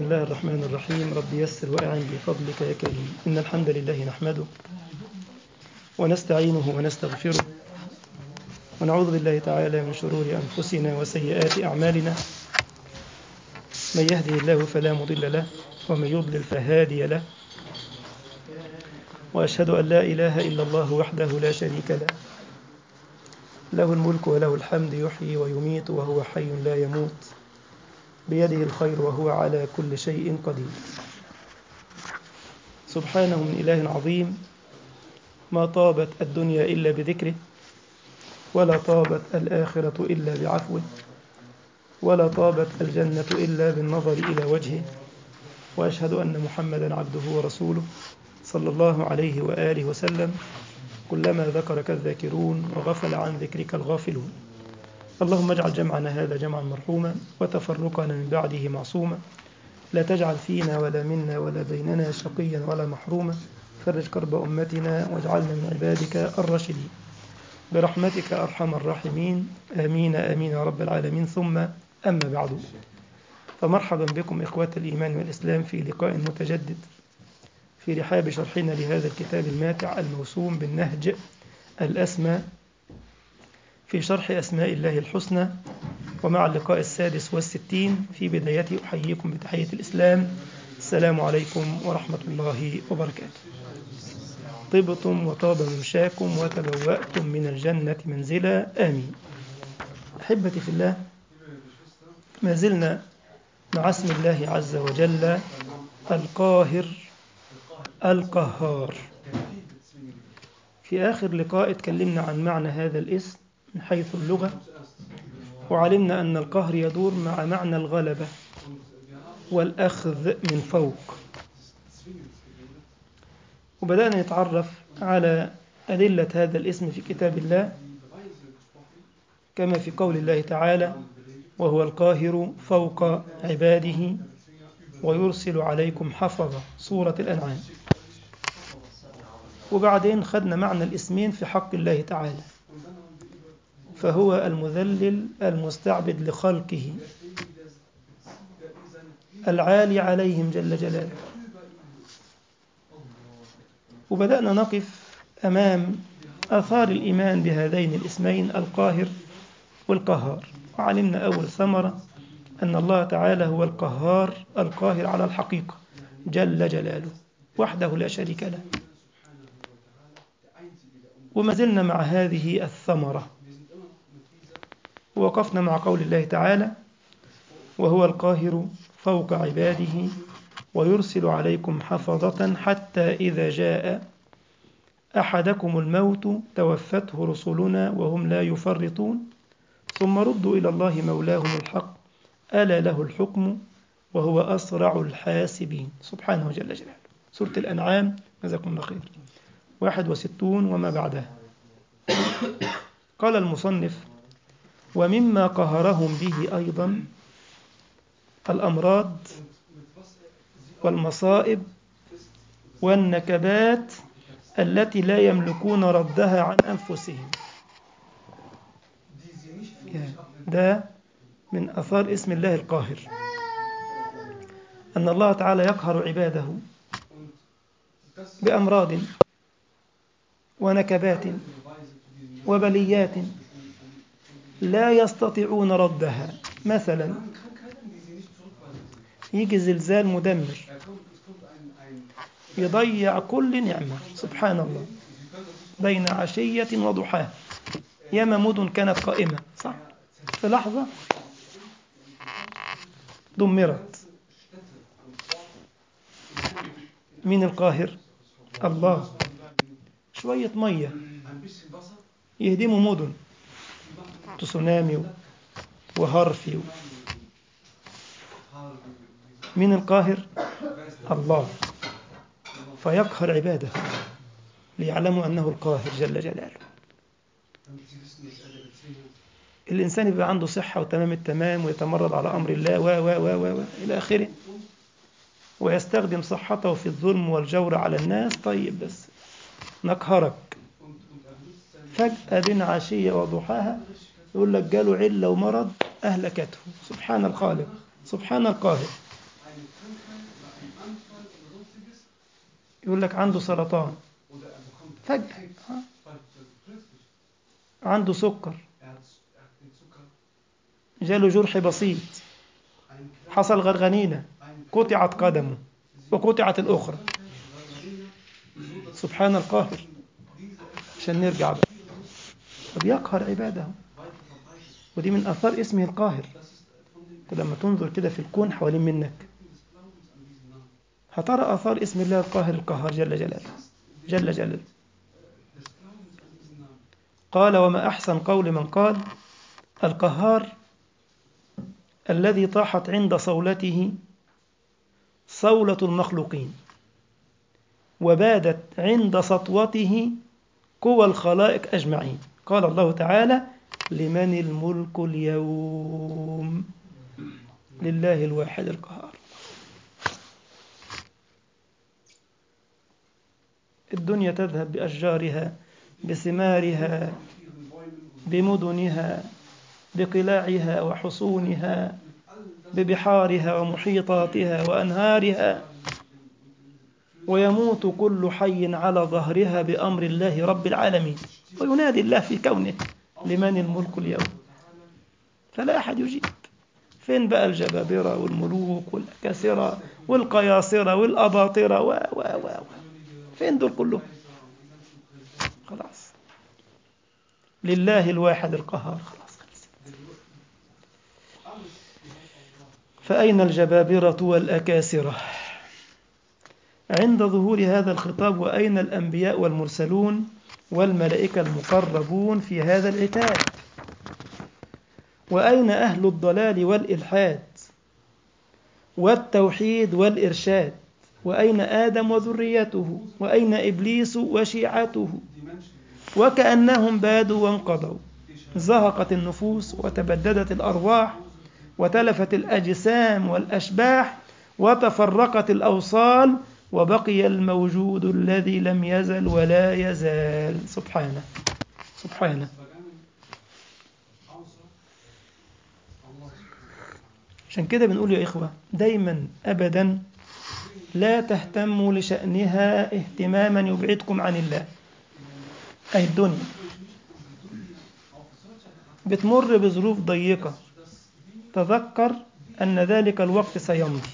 بسم الله الرحمن الرحيم رب يسر وأعن بفضلك يا كريم إن الحمد لله نحمده ونستعينه ونستغفره ونعوذ بالله تعالى من شرور أنفسنا وسيئات أعمالنا من يهده الله فلا مضل له ومن يضلل فهادي له وأشهد أن لا إله إلا الله وحده لا شريك له له الملك وله الحمد يحيي ويميت وهو حي لا يموت بيده الخير وهو على كل شيء قدير سبحانه من إله عظيم ما طابت الدنيا إلا بذكره ولا طابت الآخرة إلا بعفوه ولا طابت الجنة إلا بالنظر إلى وجهه وأشهد أن محمدا عبده ورسوله صلى الله عليه وآله وسلم كلما ذكرك الذاكرون وغفل عن ذكرك الغافلون اللهم اجعل جمعنا هذا جمعا مرحوما وتفرقنا من بعده معصوما لا تجعل فينا ولا منا ولا بيننا شقيا ولا محروما فرج كرب أمتنا واجعلنا من عبادك الراشدين برحمتك أرحم الراحمين آمين آمين يا رب العالمين ثم أما بعد فمرحبا بكم إخوة الإيمان والإسلام في لقاء متجدد في رحاب شرحنا لهذا الكتاب الماتع الموسوم بالنهج الأسمى في شرح أسماء الله الحسنى ومع اللقاء السادس والستين في بدايته أحييكم بتحية الإسلام السلام عليكم ورحمة الله وبركاته طبتم وطاب ممشاكم وتبوأتم من الجنة منزلا آمين أحبتي في الله ما زلنا مع اسم الله عز وجل القاهر القهار في آخر لقاء اتكلمنا عن معنى هذا الاسم من حيث اللغة وعلمنا أن القهر يدور مع معنى الغلبة والأخذ من فوق وبدأنا نتعرف على أدلة هذا الاسم في كتاب الله كما في قول الله تعالى وهو القاهر فوق عباده ويرسل عليكم حفظة سورة الأنعام وبعدين خدنا معنى الاسمين في حق الله تعالى فهو المذلل المستعبد لخلقه العالي عليهم جل جلاله وبدأنا نقف أمام آثار الإيمان بهذين الاسمين القاهر والقهار وعلمنا أول ثمرة أن الله تعالى هو القهار القاهر على الحقيقة جل جلاله وحده لا شريك له وما زلنا مع هذه الثمرة ووقفنا مع قول الله تعالى وهو القاهر فوق عباده ويرسل عليكم حفظة حتى إذا جاء أحدكم الموت توفته رسلنا وهم لا يفرطون ثم ردوا إلى الله مولاهم الحق ألا له الحكم وهو أسرع الحاسبين سبحانه جل جلاله سورة الأنعام جزاكم الله خير واحد وستون وما بعدها قال المصنف ومما قهرهم به أيضا الأمراض والمصائب والنكبات التي لا يملكون ردها عن أنفسهم ده من أثار اسم الله القاهر أن الله تعالى يقهر عباده بأمراض ونكبات وبليات لا يستطيعون ردها مثلا يجي زلزال مدمر يضيع كل نعمة سبحان الله بين عشية وضحاها ياما مدن كانت قائمة صح في لحظة دمرت من القاهر الله شوية مية يهدموا مدن تسونامي وهرفي من القاهر الله فيقهر عباده ليعلموا أنه القاهر جل جلاله الإنسان يبقى عنده صحة وتمام التمام ويتمرد على أمر الله و و و و إلى آخره ويستخدم صحته في الظلم والجور على الناس طيب بس نقهرك فجأة بين عشية وضحاها يقول لك جاله علة ومرض أهلكته سبحان الخالق سبحان القاهر eine Krankheit oder ein Anfall oder sonstiges يقول لك عنده سرطان oder er bekommt فجأة Krebs, آه. beispielsweise plötzlich. عنده سكر Er hat, er hat den Zucker, جاله جرح بسيط ein Krankheit, حصل غرغنينة ein قطعت قدمه وقطعت الأخرى سبحان القاهر عشان نرجع بقى فبيقهر عباده ودي من آثار اسمه القاهر ولما تنظر كده في الكون حوالين منك هترى آثار اسم الله القاهر القهار جل جلاله جل جلاله قال وما أحسن قول من قال القهار الذي طاحت عند صولته صولة المخلوقين وبادت عند سطوته قوى الخلائق أجمعين قال الله تعالى لمن الملك اليوم لله الواحد القهار الدنيا تذهب بأشجارها بثمارها بمدنها بقلاعها وحصونها ببحارها ومحيطاتها وأنهارها ويموت كل حي على ظهرها بأمر الله رب العالمين وينادي الله في كونه لمن الملك اليوم فلا أحد يجيب فين بقى الجبابرة والملوك والأكاسرة والقياصرة والأباطرة و و و و فين دول كلهم خلاص لله الواحد القهار خلاص خلص فأين الجبابرة والأكاسرة عند ظهور هذا الخطاب وأين الأنبياء والمرسلون والملائكة المقربون في هذا العتاب وأين أهل الضلال والإلحاد والتوحيد والإرشاد وأين آدم وذريته وأين إبليس وشيعته وكأنهم بادوا وانقضوا زهقت النفوس وتبددت الأرواح وتلفت الأجسام والأشباح وتفرقت الأوصال وبقي الموجود الذي لم يزل ولا يزال سبحانه سبحانه عشان كده بنقول يا إخوة دايما أبدا لا تهتموا لشأنها اهتماما يبعدكم عن الله أي الدنيا بتمر بظروف ضيقة تذكر أن ذلك الوقت سيمضي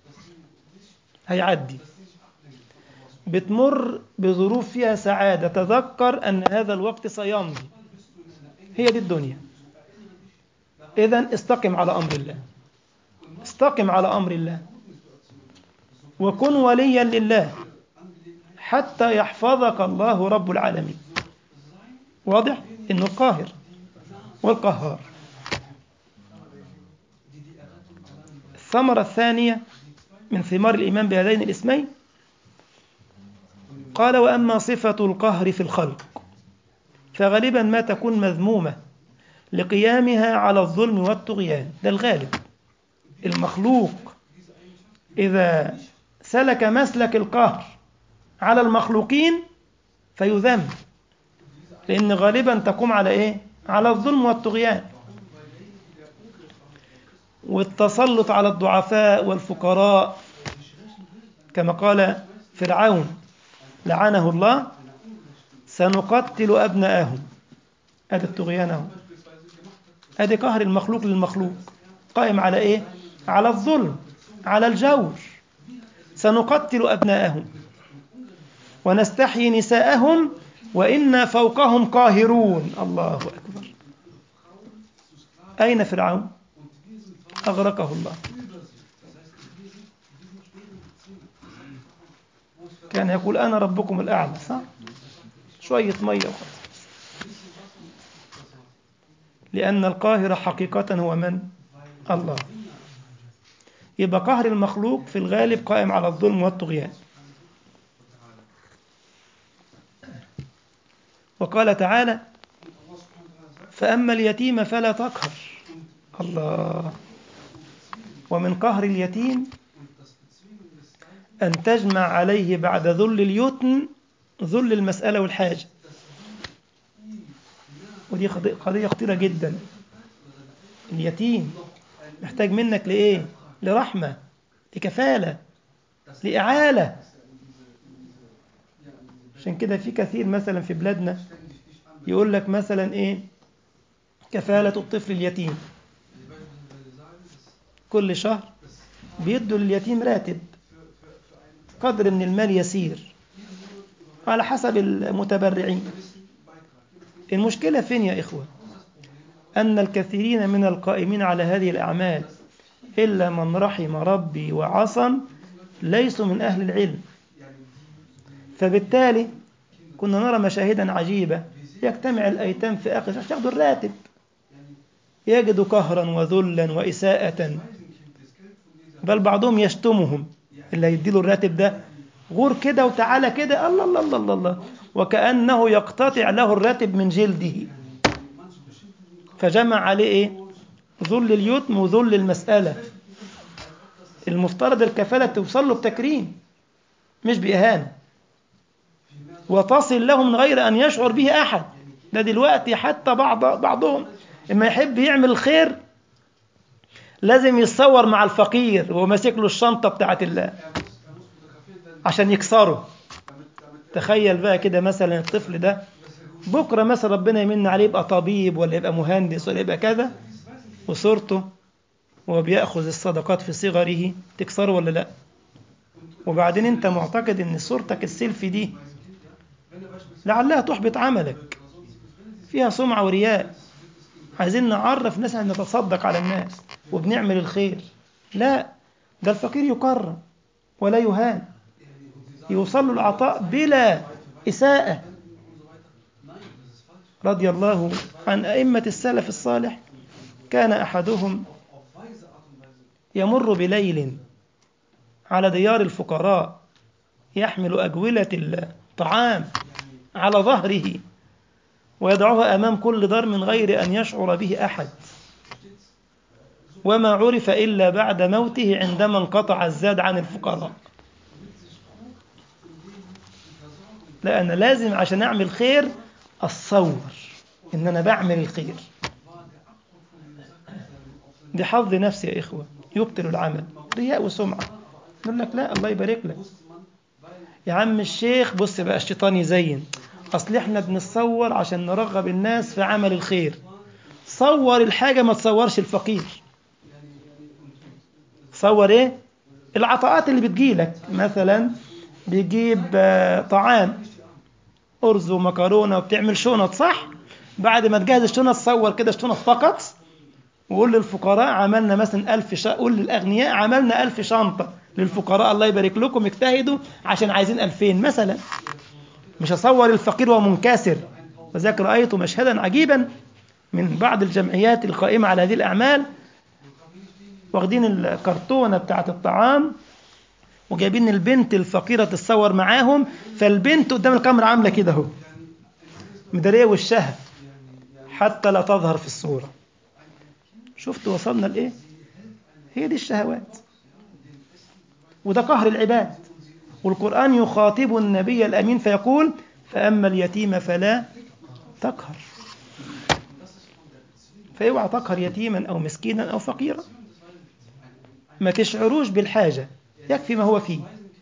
هيعدي بتمر بظروف فيها سعادة تذكر أن هذا الوقت سيمضي هي دي الدنيا إذا استقم على أمر الله استقم على أمر الله وكن وليا لله حتى يحفظك الله رب العالمين واضح إنه القاهر والقهار الثمرة الثانية من ثمار الإيمان بهذين الاسمين قال وأما صفة القهر في الخلق فغالبا ما تكون مذمومة لقيامها على الظلم والطغيان ده الغالب المخلوق إذا سلك مسلك القهر على المخلوقين فيذم لأن غالبا تقوم على إيه؟ على الظلم والطغيان والتسلط على الضعفاء والفقراء كما قال فرعون لعنه الله سنقتل أبناءهم أدي الطغيان أدي قهر المخلوق للمخلوق قائم على إيه؟ على الظلم على الجور سنقتل أبناءهم ونستحيي نساءهم وإنا فوقهم قاهرون الله أكبر أين فرعون؟ أغرقه الله كان يقول أنا ربكم الأعلى صح؟ شوية مية وخلاص لأن القاهر حقيقة هو من؟ الله يبقى قهر المخلوق في الغالب قائم على الظلم والطغيان وقال تعالى فأما اليتيم فلا تقهر الله ومن قهر اليتيم أن تجمع عليه بعد ذل اليتم ذل المسألة والحاجة ودي قضية خطيرة جدا اليتيم محتاج منك لإيه؟ لرحمة لكفالة لإعالة عشان كده في كثير مثلا في بلادنا يقول لك مثلا إيه كفالة الطفل اليتيم كل شهر بيدوا لليتيم راتب قدر من المال يسير على حسب المتبرعين المشكلة فين يا إخوة أن الكثيرين من القائمين على هذه الأعمال إلا من رحم ربي وعصم ليسوا من أهل العلم فبالتالي كنا نرى مشاهدا عجيبة يجتمع الأيتام في آخر عشان ياخدوا الراتب يجدوا قهرا وذلا وإساءة بل بعضهم يشتمهم اللي هيديله الراتب ده غور كده وتعالى كده الله الله الله الله, الله. وكأنه يقتطع له الراتب من جلده فجمع عليه ايه ذل اليتم وذل المسألة المفترض الكفالة توصل له بتكريم مش بإهانة وتصل له من غير أن يشعر به أحد ده دلوقتي حتى بعض بعضهم إما يحب يعمل الخير لازم يتصور مع الفقير وهو ماسك له الشنطة بتاعت الله عشان يكسره تخيل بقى كده مثلا الطفل ده بكرة مثلا ربنا يمن عليه يبقى طبيب ولا يبقى مهندس ولا يبقى كذا وصورته وهو بيأخذ الصدقات في صغره تكسره ولا لا وبعدين انت معتقد ان صورتك السيلفي دي لعلها تحبط عملك فيها سمعة ورياء عايزين نعرف ناس ان نتصدق على الناس وبنعمل الخير لا ده الفقير يكرم ولا يهان يوصل له العطاء بلا إساءة رضي الله عن أئمة السلف الصالح كان أحدهم يمر بليل على ديار الفقراء يحمل أجولة الطعام على ظهره ويضعها أمام كل دار من غير أن يشعر به أحد وما عرف إلا بعد موته عندما انقطع الزاد عن الفقراء لا أنا لازم عشان أعمل خير أتصور إن أنا بعمل الخير دي حظ نفسي يا إخوة يبطل العمل رياء وسمعة يقول لك لا الله يبارك لك يا عم الشيخ بص بقى الشيطان يزين أصل إحنا بنتصور عشان نرغب الناس في عمل الخير صور الحاجة ما تصورش الفقير صور إيه العطاءات اللي بتجيلك مثلا بيجيب طعام أرز ومكرونة وبتعمل شنط صح بعد ما تجهز الشنط تصور كده الشنط فقط وقول للفقراء عملنا مثلا ألف شنطة قول للأغنياء عملنا ألف شنطة للفقراء الله يبارك لكم اجتهدوا عشان عايزين ألفين مثلا مش أصور الفقير ومنكسر وذاك رأيت مشهدا عجيبا من بعض الجمعيات القائمة على هذه الأعمال واخدين الكرتونة بتاعة الطعام وجايبين البنت الفقيرة تتصور معاهم فالبنت قدام الكاميرا عاملة كده اهو مدارية وشها حتى لا تظهر في الصورة شفت وصلنا لإيه هي دي الشهوات وده قهر العباد والقرآن يخاطب النبي الأمين فيقول فأما اليتيم فلا تقهر فاوعى تقهر يتيما أو مسكينا أو فقيرا ما تشعروش بالحاجة يكفي ما هو فيه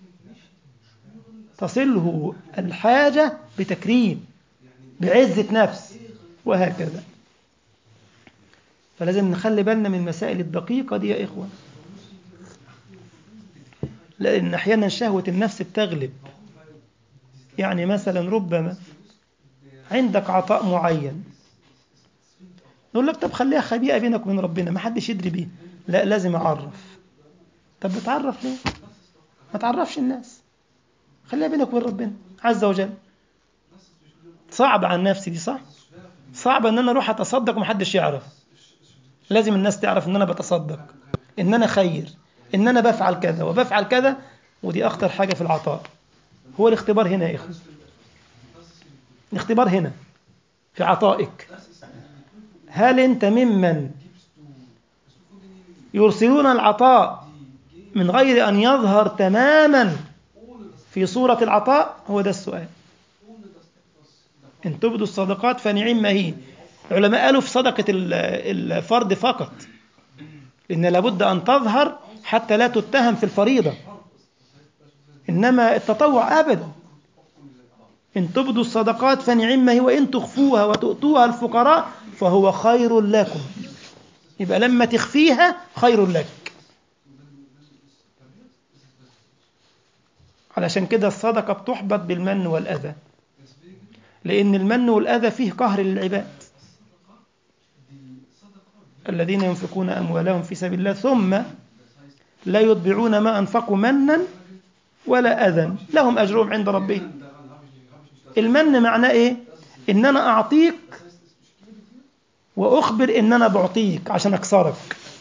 تصله الحاجة بتكريم بعزة نفس وهكذا فلازم نخلي بالنا من المسائل الدقيقة دي يا إخوة لأن أحيانا شهوة النفس بتغلب يعني مثلا ربما عندك عطاء معين نقول لك طب خليها خبيئة بينك وبين ربنا ما حدش يدري بيه لا لازم أعرف طب بتعرف ليه ما تعرفش الناس خليها بينك وبين ربنا عز وجل صعب على نفسي دي صح صعب ان انا اروح اتصدق ومحدش يعرف لازم الناس تعرف ان انا بتصدق ان انا خير ان انا بفعل كذا وبفعل كذا ودي اخطر حاجه في العطاء هو الاختبار هنا يا اخوه الاختبار هنا في عطائك هل انت ممن يرسلون العطاء من غير ان يظهر تماما في صوره العطاء هو ده السؤال ان تبدوا الصدقات فنعم هي العلماء قالوا في صدقه الفرد فقط ان لابد ان تظهر حتى لا تتهم في الفريضة إنما التطوع أبدا إن تبدوا الصدقات فنعمة هي وإن تخفوها وتؤتوها الفقراء فهو خير لكم يبقى لما تخفيها خير لك علشان كده الصدقة بتحبط بالمن والأذى لأن المن والأذى فيه قهر للعباد الذين ينفقون أموالهم في سبيل الله ثم لا يتبعون ما أنفقوا منا ولا أذى لهم أجرهم عند ربهم المن معناه إيه؟ إن أنا أعطيك وأخبر إن أنا بعطيك عشان أكسرك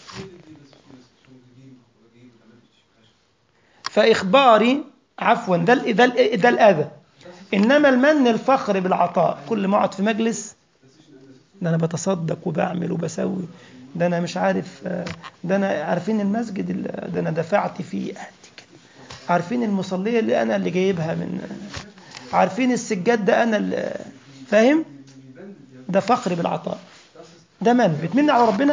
فإخباري عفوا ده ال- ده ال- ده الأذى إنما المن الفخر بالعطاء كل ما أقعد في مجلس ده أنا بتصدق وبعمل وبسوي ده أنا مش عارف آه، ده أنا عارفين المسجد اللي- ده أنا دفعت فيه قد كده عارفين المصلية اللي أنا اللي جايبها من عارفين السجاد ده أنا اللي فاهم ده فخر بالعطاء ده من بتمن على ربنا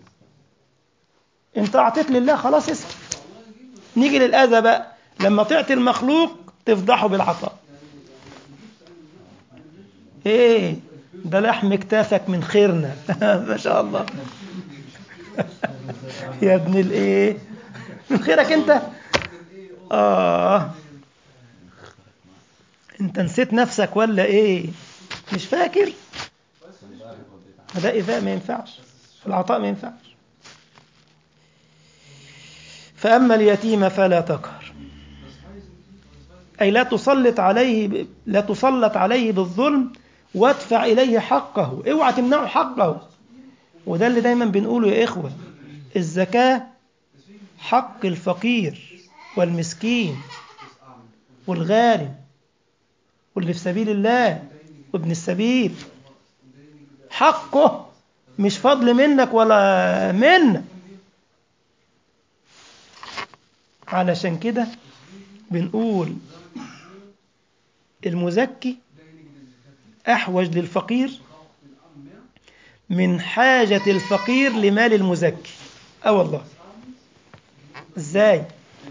انت اعطيت لله خلاص اسكت نيجي للأذى بقى لما تعطي المخلوق تفضحه بالعطاء ايه ده لحم كتافك من خيرنا ما شاء الله يا ابن الايه من خيرك انت اه انت نسيت نفسك ولا ايه مش فاكر ده إذا ما ينفعش العطاء ما ينفعش فأما اليتيم فلا تقهر أي لا تسلط عليه لا تسلط عليه بالظلم وادفع إليه حقه اوعى تمنعه حقه وده اللي دايما بنقوله يا إخوة الزكاة حق الفقير والمسكين والغارم واللي في سبيل الله وابن السبيل حقه مش فضل منك ولا منا علشان كده بنقول المزكي أحوج للفقير من حاجة الفقير لمال المزكي أه والله إزاي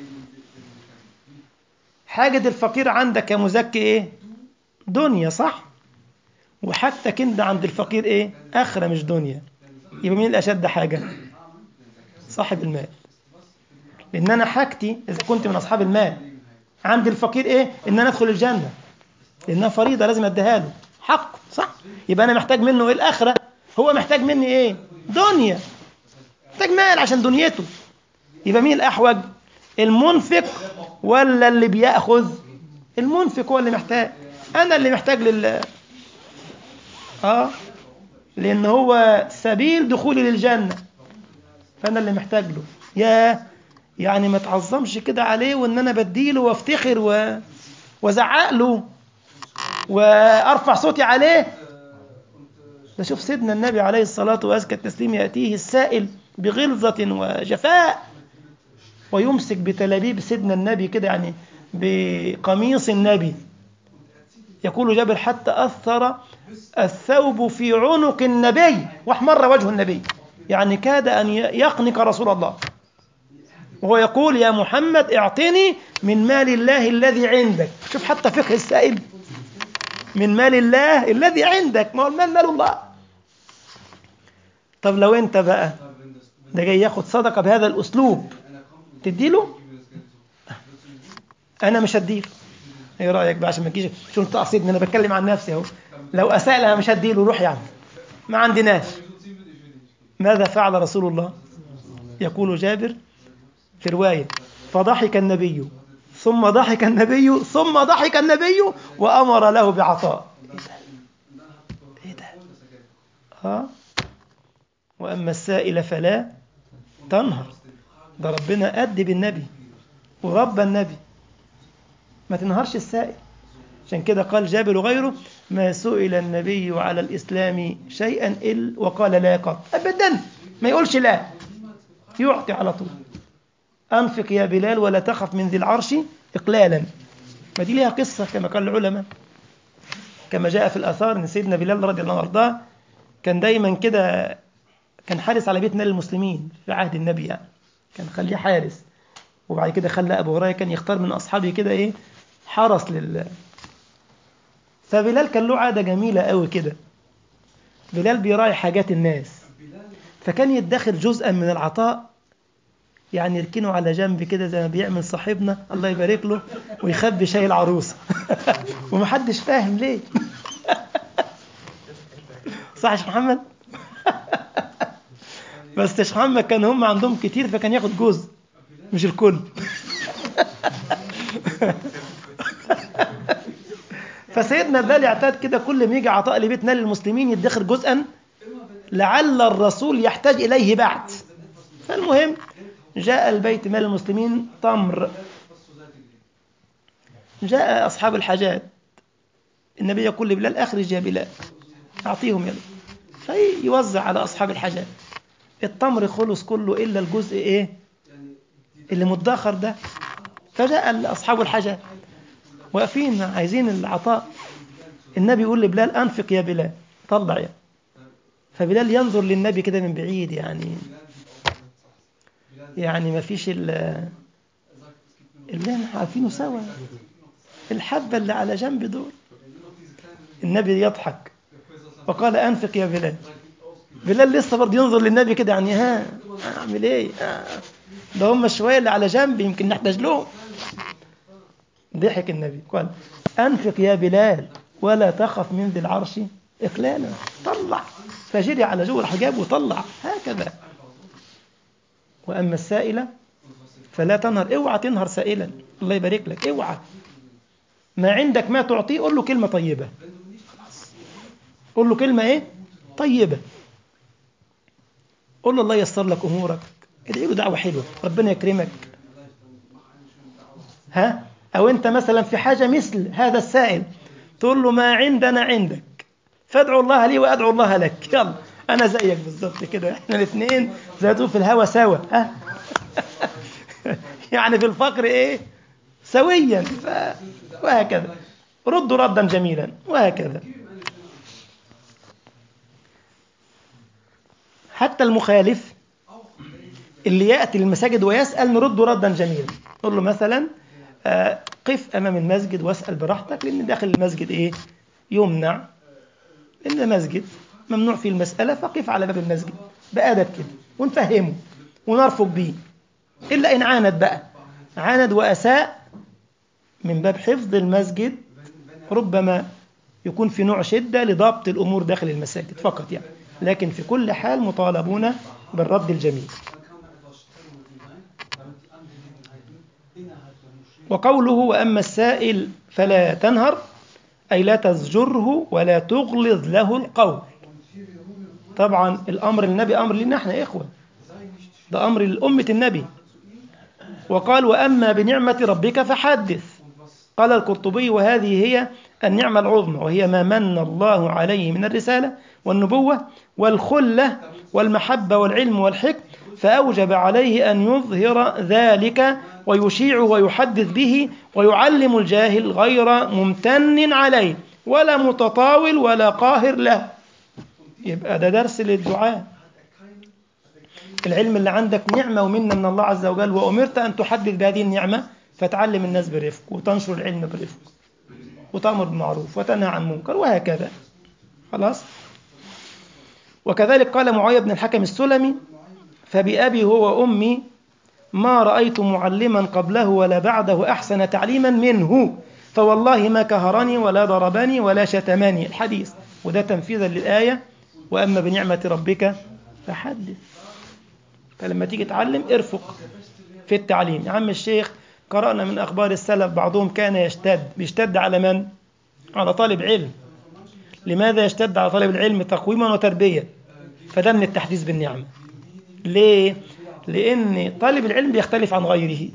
حاجة الفقير عندك يا مزكي إيه دنيا صح وحاجتك انت عند الفقير ايه اخره مش دنيا يبقى مين الاشد حاجه صاحب المال لان انا حاجتي اذا كنت من اصحاب المال عند الفقير ايه ان انا ادخل الجنه لانها فريضه لازم اديها له حقه صح يبقى انا محتاج منه ايه الاخره هو محتاج مني ايه دنيا محتاج مال عشان دنيته يبقى مين الاحوج المنفق ولا اللي بياخذ المنفق هو اللي محتاج انا اللي محتاج لل اه لان هو سبيل دخولي للجنه فانا اللي محتاج له يا يعني ما تعظمش كده عليه وان انا بديله وافتخر و... وازعق له وارفع صوتي عليه ده شوف سيدنا النبي عليه الصلاه وازكى التسليم ياتيه السائل بغلظه وجفاء ويمسك بتلابيب سيدنا النبي كده يعني بقميص النبي يقول جابر حتى أثر الثوب في عنق النبي واحمر وجه النبي يعني كاد أن يقنق رسول الله وهو يقول يا محمد اعطني من مال الله الذي عندك شوف حتى فقه السائل من مال الله الذي عندك ما هو المال مال الله طب لو انت بقى ده جاي ياخد صدقة بهذا الأسلوب تديله أنا مش هديله ايه رايك بقى عشان ما تجيش شو انت قصدني انا بتكلم عن نفسي اهو لو اساء انا مش هديله روح يا عم ما عندناش ماذا فعل رسول الله يقول جابر في روايه فضحك النبي ثم ضحك النبي ثم ضحك النبي وامر له بعطاء ايه ده اه واما السائل فلا تنهر ده ربنا أدب النبي وربى النبي ما تنهرش السائل عشان كده قال جابر وغيره ما سئل النبي على الإسلام شيئا إلا وقال لا قط أبدا ما يقولش لا يعطي على طول أنفق يا بلال ولا تخف من ذي العرش إقلالا ما دي ليها قصة كما قال العلماء كما جاء في الآثار أن سيدنا بلال رضي الله عنه وارضاه كان دايما كده كان حارس على بيت مال المسلمين في عهد النبي يعني كان خليه حارس وبعد كده خلى أبو هريرة كان يختار من أصحابه كده إيه حرس لل فبلال كان له عادة جميلة قوي كده بلال بيراعي حاجات الناس فكان يدخر جزءا من العطاء يعني يركنه على جنب كده زي ما بيعمل صاحبنا الله يبارك له ويخبي شاي العروسة ومحدش فاهم ليه صح يا شيخ محمد بس يا شيخ محمد كان هم عندهم كتير فكان ياخد جزء مش الكل فسيدنا بلال يعتاد كده كل ما يجي عطاء لبيت مال المسلمين يدخر جزءا لعل الرسول يحتاج إليه بعد فالمهم جاء البيت مال المسلمين تمر جاء أصحاب الحاجات النبي يقول لبلال أخرج يا بلال أعطيهم يلا فيوزع على أصحاب الحاجات التمر خلص كله إلا الجزء إيه اللي مدخر ده فجاء أصحاب الحاجات واقفين عايزين العطاء النبي يقول لبلال أنفق يا بلال طلع يا فبلال ينظر للنبي كده من بعيد يعني يعني ما فيش ال اللي احنا عارفينه سوا الحبة اللي على جنب دول النبي يضحك وقال أنفق يا بلال بلال لسه برضه ينظر للنبي كده يعني ها أعمل إيه آه. ده هم شوية اللي على جنب يمكن نحتاج لهم ضحك النبي قال أنفق يا بلال ولا تخف من ذي العرش إقلالا طلع فجري على جوه الحجاب وطلع هكذا وأما السائلة فلا تنهر اوعى تنهر سائلا الله يبارك لك اوعى ما عندك ما تعطيه قول له كلمة طيبة قول له كلمة ايه طيبة قول له الله ييسر لك أمورك ادعي له دعوة حلوة ربنا يكرمك ها أو أنت مثلا في حاجة مثل هذا السائل تقول له ما عندنا عندك فادعوا الله لي وأدعو الله لك يلا أنا زيك بالظبط كده إحنا الاثنين زي في الهوى سوا ها يعني في الفقر إيه سويا ف... وهكذا ردوا ردا جميلا وهكذا حتى المخالف اللي يأتي للمساجد ويسأل نرده ردا جميلا نقول له مثلا آه قف أمام المسجد واسأل براحتك لأن داخل المسجد إيه يمنع لأن مسجد ممنوع فيه المسألة فقف على باب المسجد بأدب كده ونفهمه ونرفق به إلا إن عاند بقى عاند وأساء من باب حفظ المسجد ربما يكون في نوع شدة لضبط الأمور داخل المساجد فقط يعني لكن في كل حال مطالبون بالرد الجميل وقوله وأما السائل فلا تنهر أي لا تزجره ولا تغلظ له القول طبعا الأمر النبي أمر لنا احنا إخوة ده أمر لأمة النبي وقال وأما بنعمة ربك فحدث قال القرطبي وهذه هي النعمة العظمى وهي ما من الله عليه من الرسالة والنبوة والخلة والمحبة والعلم والحكم فأوجب عليه أن يظهر ذلك ويشيع ويحدث به ويعلم الجاهل غير ممتن عليه ولا متطاول ولا قاهر له يبقى ده درس للدعاء العلم اللي عندك نعمة ومنة من الله عز وجل وأمرت أن تحدث بهذه النعمة فتعلم الناس برفق وتنشر العلم برفق وتأمر بالمعروف وتنهى عن المنكر وهكذا خلاص وكذلك قال معاوية بن الحكم السلمي فبأبي هو وأمي ما رأيت معلما قبله ولا بعده أحسن تعليما منه فوالله ما كهرني ولا ضربني ولا شتمني الحديث وده تنفيذا للآية وأما بنعمة ربك فحدث فلما تيجي تعلم ارفق في التعليم يا عم الشيخ قرأنا من أخبار السلف بعضهم كان يشتد بيشتد على من؟ على طالب علم لماذا يشتد على طالب العلم تقويما وتربية فده من التحديث بالنعمة ليه؟ لأن طالب العلم بيختلف عن غيره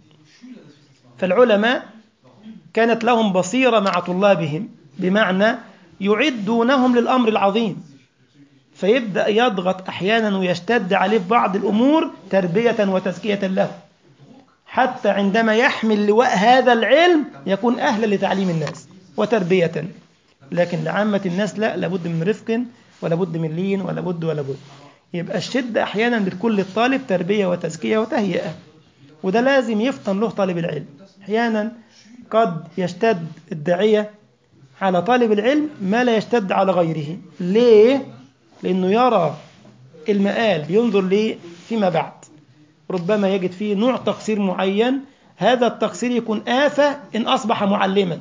فالعلماء كانت لهم بصيرة مع طلابهم بمعنى يعدونهم للأمر العظيم فيبدأ يضغط أحيانا ويشتد عليه في بعض الأمور تربية وتزكية له حتى عندما يحمل لواء هذا العلم يكون أهلا لتعليم الناس وتربية لكن لعامة الناس لا لابد من رفق ولا بد من لين ولا بد ولا بد يبقى الشدة أحيانا بتكون للطالب تربية وتزكية وتهيئة وده لازم يفطن له طالب العلم أحيانا قد يشتد الداعية على طالب العلم ما لا يشتد على غيره ليه؟ لأنه يرى المآل ينظر ليه فيما بعد ربما يجد فيه نوع تقصير معين هذا التقصير يكون آفة إن أصبح معلما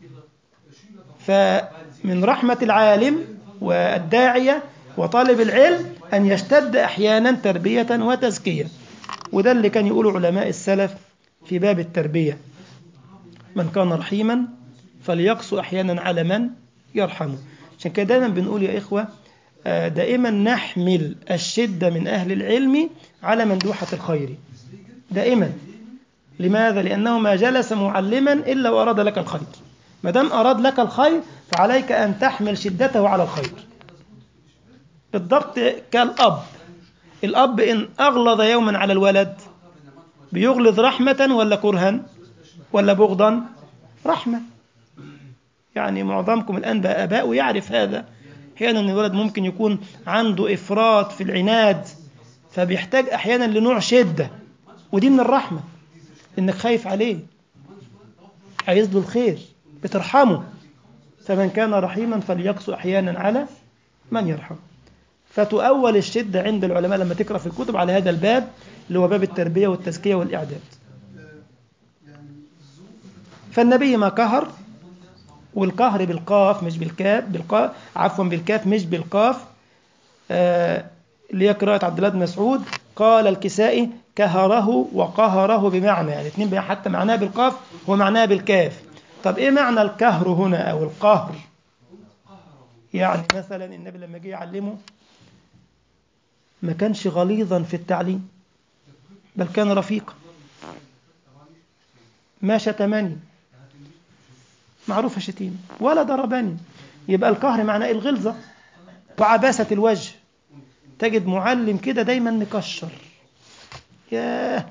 فمن رحمة العالم والداعية وطالب العلم أن يشتد أحيانا تربية وتزكية وده اللي كان يقوله علماء السلف في باب التربية من كان رحيما فليقسو أحيانا على من يرحمه عشان كده دايما بنقول يا إخوة آه، دائما نحمل الشدة من أهل العلم على مندوحة الخير دائما لماذا؟ لأنه ما جلس معلما إلا وأراد لك الخير ما دام أراد لك الخير فعليك أن تحمل شدته على الخير بالضبط كالأب الأب إن أغلظ يوما على الولد بيغلظ رحمة ولا كرها ولا بغضا رحمة يعني معظمكم الآن بقى آباء ويعرف هذا أحيانا الولد ممكن يكون عنده إفراط في العناد فبيحتاج أحيانا لنوع شدة ودي من الرحمة إنك خايف عليه عايز له الخير بترحمه فمن كان رحيما فليقسو أحيانا على من يرحم فتؤول الشدة عند العلماء لما تقرأ في الكتب على هذا الباب اللي هو باب التربية والتزكية والإعداد فالنبي ما قهر والقهر بالقاف مش بالكاف بالقاف عفوا بالكاف مش بالقاف آه اللي هي قراءة عبد الله بن مسعود قال الكسائي كهره وقهره بمعنى يعني الاثنين بقى حتى معناه بالقاف ومعناه بالكاف طب ايه معنى الكهر هنا او القهر يعني مثلا النبي لما جه يعلمه ما كانش غليظا في التعليم بل كان رفيقا ما شتمني معروفة شتيمة ولا ضربني يبقى القهر معناه الغلظة وعباسة الوجه تجد معلم كده دايما مكشر ياه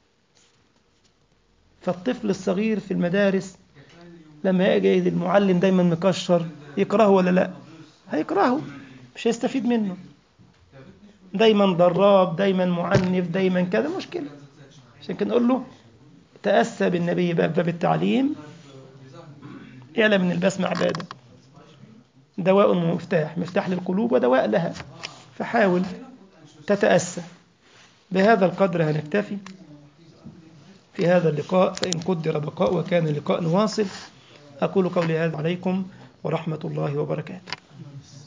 فالطفل الصغير في المدارس لما يجي المعلم دايما مكشر يكرهه ولا لا هيكرهه مش هيستفيد منه دايما ضراب دايما معنف دايما كذا مشكلة عشان كده نقول له تأسى بالنبي بقى في باب التعليم اعلم ان البسمة عبادة دواء ومفتاح مفتاح للقلوب ودواء لها فحاول تتأسى بهذا القدر هنكتفي في هذا اللقاء فإن قدر بقاء وكان اللقاء نواصل أقول قولي هذا عليكم ورحمة الله وبركاته